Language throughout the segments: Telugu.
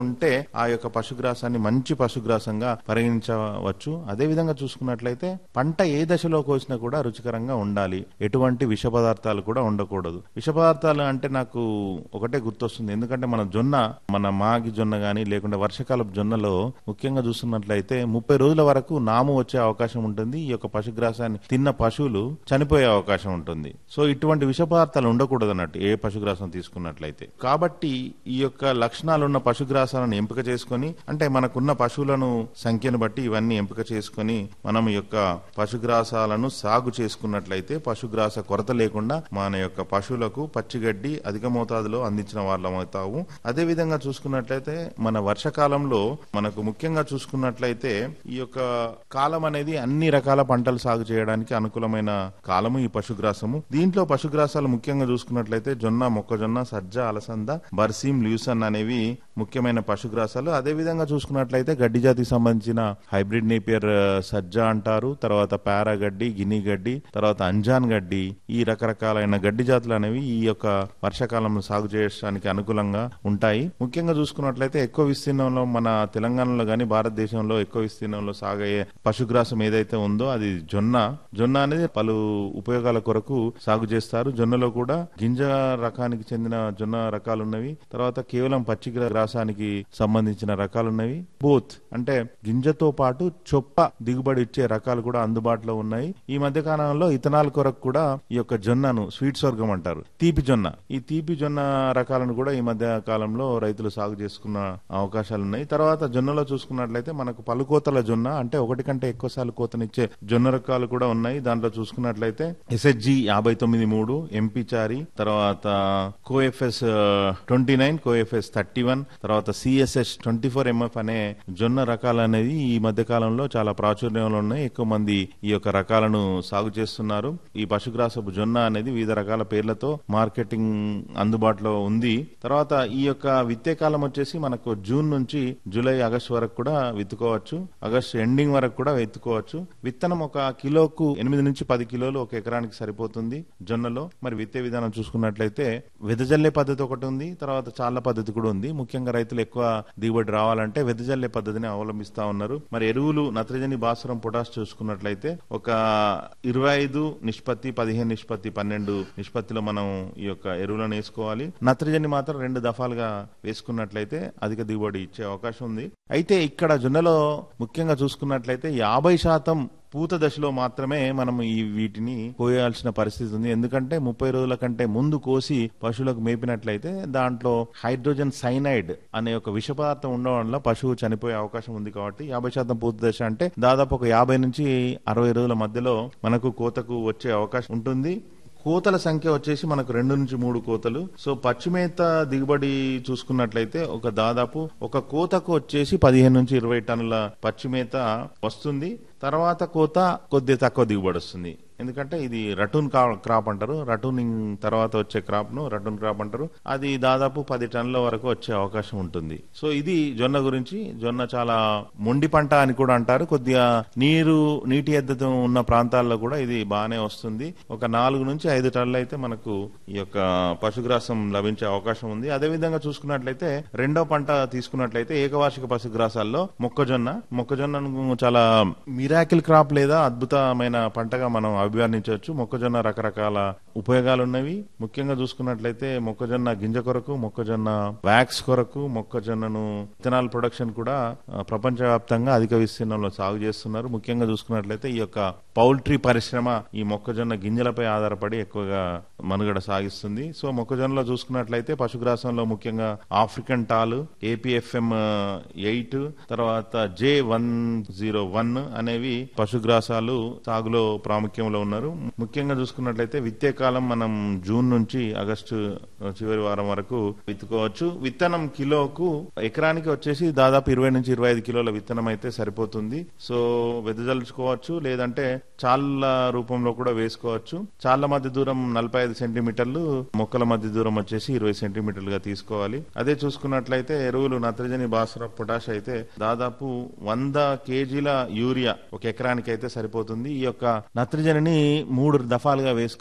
ఉంటే ఆ యొక్క పశుగ్రాసాన్ని మంచి పశుగ్రాసంగా పరిగణించవచ్చు అదే విధంగా చూసుకున్నట్లయితే పంట ఏ దశలో కోసినా కూడా రుచికరంగా ఉండాలి ఎటువంటి విష పదార్థాలు కూడా ఉండకూడదు విష పదార్థాలు అంటే నాకు ఒకటే గుర్తొస్తుంది ఎందుకంటే మన జొన్న మన మాగి జొన్న గానీ లేకుంటే వర్షకాలపు జొన్నలో ముఖ్యంగా చూస్తున్నట్లయితే ముప్పై రోజుల వరకు నాము వచ్చే అవకాశం ఉంటుంది ఈ యొక్క పశుగ్రాసాన్ని తిన్న పశువులు చనిపోయే అవకాశం ఉంటుంది సో ఇటువంటి విష పదార్థాలు ఉండకూడదు అన్నట్టు ఏ పశుగ్రాసం తీసుకున్నట్లయితే కాబట్టి ఈ యొక్క లక్షణాలు ఉన్న పశుగ్రాసాలను ఎంపిక చేసుకొని అంటే మనకున్న పశువులను సంఖ్యను బట్టి ఇవన్నీ ఎంపిక చేసుకొని మనం ఈ యొక్క పశుగ్రాసాలను సాగు చేసుకున్నట్లయితే పశుగ్రాస కొరత లేకుండా మన యొక్క పశువులకు పచ్చిగడ్డి అధిక మోతాదులో అందించిన వాళ్ళం అవుతాము అదే విధంగా చూసుకున్నట్లయితే మన వర్షకాలంలో మనకు ముఖ్యంగా చూసుకున్నట్లయితే ఈ యొక్క కాలం అనేది అన్ని రకాల పంటలు సాగు చేయడానికి అనుకూలమైన కాలము ఈ పశుగ్రాసము దీంట్లో పశుగ్రాసాలు ముఖ్యంగా చూసుకున్నట్లయితే జొన్న మొక్కజొన్న సజ్జ అలసంద బర్సీం ల్యూసన్ అనేవి ముఖ్యమైన పశుగ్రాసాలు అదే విధంగా చూసుకున్నట్లయితే గడ్డి జాతికి సంబంధించిన హైబ్రిడ్ నేపియర్ ఆ, సజ్జ అంటారు తర్వాత పారా గడ్డి గిని గడ్డి తర్వాత అంజాన్ గడ్డి ఈ రకరకాలైన గడ్డి జాతులు అనేవి ఈ యొక్క వర్షాకాలంలో సాగు చేయడానికి అనుకూలంగా ఉంటాయి ముఖ్యంగా చూసుకున్నట్లయితే ఎక్కువ విస్తీర్ణంలో మన తెలంగాణలో గాని భారతదేశంలో ఎక్కువ విస్తీర్ణంలో సాగయ్యే పశుగ్రాసం ఏదైతే ఉందో అది జొన్న జొన్న అనేది పలు ఉపయోగాల కొరకు సాగు చేస్తారు జొన్నలో కూడా గింజ రకానికి చెందిన జొన్న రకాలు ఉన్నవి తర్వాత కేవలం పచ్చి గ్రాసానికి సంబంధించిన రకాలు ఉన్నవి బోత్ అంటే గింజతో పాటు చొప్ప దిగుబడి ఇచ్చే రకాలు కూడా అందుబాటులో ఉన్నాయి ఈ మధ్య కాలంలో ఇథనాల్ కొరకు కూడా ఈ యొక్క జొన్నను స్వీట్ స్వర్గం అంటారు తీపి జొన్న ఈ తీపి జొన్న రకాలను కూడా ఈ మధ్య కాలంలో రైతులు సాగు చేసుకున్న అవకాశాలు ఉన్నాయి తర్వాత జొన్నలో చూసుకున్నట్లయితే మనకు పలుకోతల జొన్న అంటే ఒకటి కంటే ఎక్కువ సార్లు కోతనిచ్చే జొన్న రకాలు కూడా ఉన్నాయి దాంట్లో చూసుకున్నట్లయితే ఎస్హెచ్జి యాభై తొమ్మిది మూడు ఎంపీ చారి తర్వాత COFS twenty nine COFS thirty one తర్వాత సిఎస్ఎస్ ట్వంటీ ఫోర్ ఎంఎఫ్ అనే జొన్న రకాలు అనేది ఈ మధ్య కాలంలో చాలా ప్రాచుర్యంలో ఉన్నాయి ఎక్కువ మంది ఈ యొక్క రకాలను సాగు చేస్తున్నారు ఈ పశుగ్రాసపు జొన్న అనేది వివిధ రకాల పేర్లతో మార్కెటింగ్ అందుబాటులో ఉంది తర్వాత ఈ యొక్క విత్తే కాలం వచ్చేసి మనకు జూన్ నుంచి జూలై ఆగస్టు వరకు కూడా విత్తుకోవచ్చు ఆగస్టు ఎండింగ్ వరకు కూడా విత్తుకోవచ్చు విత్తనం ఒక కిలోకు ఎనిమిది నుంచి పది కిలోలు ఒక ఎకరానికి సరిపోతుంది జొన్నలో మరి విత్తే విధానం చూసుకున్నట్లయితే వెదజల్లే పద్ధతి ఒకటి ఉంది తర్వాత చాళ్ల పద్ధతి కూడా ఉంది ముఖ్యంగా రైతులు ఎక్కువ దిగుబడి రావాలంటే వెదజల్లే పద్ధతిని అవలంబిస్తా ఉన్నారు మరి ఎరువులు నత్రజని భాస్వరం పొటాష్ చూసుకున్నట్లయితే ఒక ఇరవై ఐదు నిష్పత్తి పదిహేను నిష్పత్తి పన్నెండు నిష్పత్తిలో మనం ఈ యొక్క ఎరువులను వేసుకోవాలి నత్రజని మాత్రం రెండు దఫాలుగా వేసుకున్నట్లయితే అధిక దిగుబడి ఇచ్చే అవకాశం ఉంది అయితే ఇక్కడ జొన్నలో ముఖ్యంగా చూసుకున్నట్లయితే యాభై శాతం పూత దశలో మాత్రమే మనం ఈ వీటిని కోయాల్సిన పరిస్థితి ఉంది ఎందుకంటే ముప్పై రోజుల కంటే ముందు కోసి పశువులకు మేపినట్లయితే దాంట్లో హైడ్రోజన్ సైనైడ్ అనే ఒక విష పదార్థం ఉండడం వల్ల పశువు చనిపోయే అవకాశం ఉంది కాబట్టి యాభై శాతం పూత దశ అంటే దాదాపు ఒక యాభై నుంచి అరవై రోజుల మధ్యలో మనకు కోతకు వచ్చే అవకాశం ఉంటుంది కోతల సంఖ్య వచ్చేసి మనకు రెండు నుంచి మూడు కోతలు సో పచ్చిమేత దిగుబడి చూసుకున్నట్లయితే ఒక దాదాపు ఒక కోతకు వచ్చేసి పదిహేను నుంచి ఇరవై టన్నుల పచ్చిమేత వస్తుంది తర్వాత కోత కొద్ది తక్కువ దిగుబడి వస్తుంది ఎందుకంటే ఇది రటూన్ క్రాప్ అంటారు రటూనింగ్ తర్వాత వచ్చే క్రాప్ ను రటూన్ క్రాప్ అంటారు అది దాదాపు పది టన్నుల వరకు వచ్చే అవకాశం ఉంటుంది సో ఇది జొన్న గురించి జొన్న చాలా మొండి పంట అని కూడా అంటారు కొద్దిగా నీరు నీటి ఎద్దత ఉన్న ప్రాంతాల్లో కూడా ఇది బాగానే వస్తుంది ఒక నాలుగు నుంచి ఐదు టన్నులు అయితే మనకు ఈ యొక్క పశుగ్రాసం లభించే అవకాశం ఉంది అదే విధంగా చూసుకున్నట్లయితే రెండో పంట తీసుకున్నట్లయితే ఏకవార్షిక పశుగ్రాసాల్లో మొక్కజొన్న మొక్కజొన్నను చాలా మిరాకిల్ క్రాప్ లేదా అద్భుతమైన పంటగా మనం అభివర్ణించవచ్చు మొక్కజొన్న రకరకాల ఉపయోగాలు ఉన్నవి ముఖ్యంగా చూసుకున్నట్లయితే మొక్కజొన్న గింజ కొరకు మొక్కజొన్న వ్యాక్స్ కొరకు మొక్కజొన్నను ఇథనాల్ ప్రొడక్షన్ కూడా ఆ, ప్రపంచవ్యాప్తంగా అధిక విస్తీర్ణంలో సాగు చేస్తున్నారు ముఖ్యంగా చూసుకున్నట్లయితే ఈ యొక్క పౌల్ట్రీ పరిశ్రమ ఈ మొక్కజొన్న గింజలపై ఆధారపడి ఎక్కువగా మనుగడ సాగిస్తుంది సో మొక్కజొన్నలో చూసుకున్నట్లయితే పశుగ్రాసంలో ముఖ్యంగా ఆఫ్రికన్ టాల్ ఏపీఎఫ్ఎం ఎయిట్ తర్వాత జే వన్ జీరో వన్ అనేవి పశుగ్రాసాలు సాగులో ప్రాముఖ్యంలో ఉన్నారు ముఖ్యంగా చూసుకున్నట్లయితే విత్తే కాలం మనం జూన్ నుంచి ఆగస్టు చివరి వారం వరకు విత్తుకోవచ్చు విత్తనం కిలోకు ఎకరానికి వచ్చేసి దాదాపు ఇరవై నుంచి ఇరవై ఐదు కిలోల విత్తనం అయితే సరిపోతుంది సో వెదజల్చుకోవచ్చు లేదంటే చాళ్ళ రూపంలో కూడా వేసుకోవచ్చు చాళ్ళ మధ్య దూరం నలభై ఐదు సెంటీమీటర్లు మొక్కల మధ్య దూరం వచ్చేసి ఇరవై సెంటీమీటర్లుగా తీసుకోవాలి అదే చూసుకున్నట్లయితే ఎరువులు నత్రజని భాస్వర పొటాష్ అయితే దాదాపు వంద కేజీల యూరియా ఒక ఎకరానికి అయితే సరిపోతుంది ఈ యొక్క నత్రజనిని మూడు దఫాలుగా వేసుకోవచ్చు మొదటి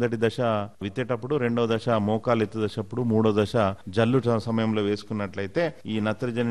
మొదటి దశ విత్తేటప్పుడు రెండో దశ మోకాలు ఎత్తు దశప్పుడు మూడో దశ జల్లు సమయంలో వేసుకున్నట్లయితే ఈ నత్రజని